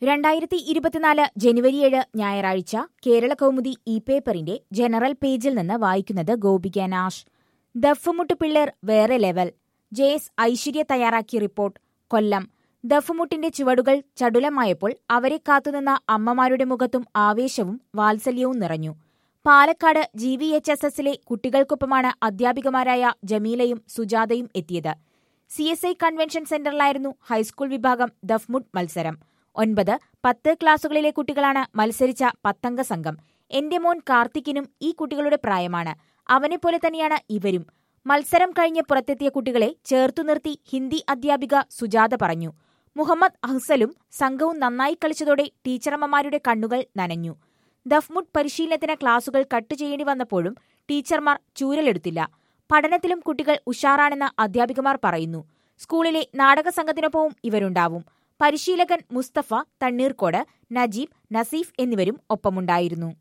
രണ്ടായിരത്തി ഇരുപത്തിനാല് ജനുവരി ഏഴ് ഞായറാഴ്ച കേരള കൗമുദി ഇ പേപ്പറിന്റെ ജനറൽ പേജിൽ നിന്ന് വായിക്കുന്നത് ഗോപിക നാഷ് ദഫ്മുട്ട് പിള്ളേർ വേറെ ലെവൽ ജെ എസ് ഐശ്വര്യ തയ്യാറാക്കിയ റിപ്പോർട്ട് കൊല്ലം ദഫ്മുട്ടിന്റെ ചുവടുകൾ ചടുലമായപ്പോൾ അവരെ കാത്തുനിന്ന അമ്മമാരുടെ മുഖത്തും ആവേശവും വാത്സല്യവും നിറഞ്ഞു Palakkad G V H S എസിലെ കുട്ടികൾക്കൊപ്പമാണ് അധ്യാപികമാരായ ജമീലയും സുജാതയും എത്തിയത് സി എസ് ഐ കൺവെൻഷൻ സെന്ററിലായിരുന്നു ഹൈസ്കൂൾ വിഭാഗം ദഫ്മുട്ട് മത്സരം ഒൻപത് പത്ത് ക്ലാസുകളിലെ കുട്ടികളാണ് മത്സരിച്ച പത്തംഗ സംഘം എന്റെ മോൻ കാർത്തിക്കിനും ഈ കുട്ടികളുടെ പ്രായമാണ് അവനെപ്പോലെ തന്നെയാണ് ഇവരും മത്സരം കഴിഞ്ഞ് പുറത്തെത്തിയ കുട്ടികളെ ചേർത്തു നിർത്തി ഹിന്ദി അധ്യാപിക സുജാത പറഞ്ഞു മുഹമ്മദ് അഹ്സലും സംഘവും നന്നായി കളിച്ചതോടെ ടീച്ചറമ്മമാരുടെ കണ്ണുകൾ നനഞ്ഞു ദഫ്മുട്ട് പരിശീലനത്തിന് ക്ലാസുകൾ കട്ട് ചെയ്യേണ്ടി വന്നപ്പോഴും ടീച്ചർമാർ ചൂരലെടുത്തില്ല പഠനത്തിലും കുട്ടികൾ ഉഷാറാണെന്ന് അധ്യാപികമാർ പറയുന്നു സ്കൂളിലെ നാടക സംഘത്തിനൊപ്പവും ഇവരുണ്ടാവും പരിശീലകൻ മുസ്തഫ തണ്ണീർക്കോട് നജീബ് നസീഫ് എന്നിവരും ഒപ്പമുണ്ടായിരുന്നു